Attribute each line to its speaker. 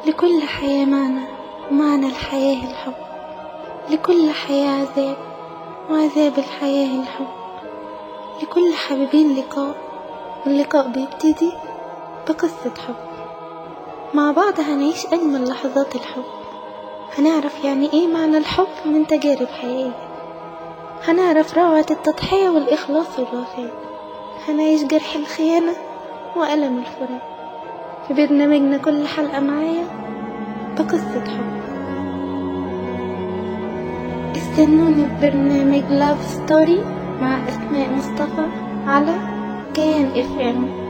Speaker 1: لكل حياة معنى ومعنى الحياة الحب لكل حياة عذاب وعذاب الحياة الحب لكل حبيبين لقاء واللقاء بيبتدي بقصة حب مع بعض هنعيش أجمل لحظات الحب هنعرف يعني إيه معنى الحب من تجارب حقيقية هنعرف روعة التضحية والإخلاص والوفاء هنعيش جرح الخيانة وألم الفراق في برنامجنا كل حلقة معايا بقصة حب استنوني في برنامج لاف ستوري مع أسماء مصطفى على كيان اف ام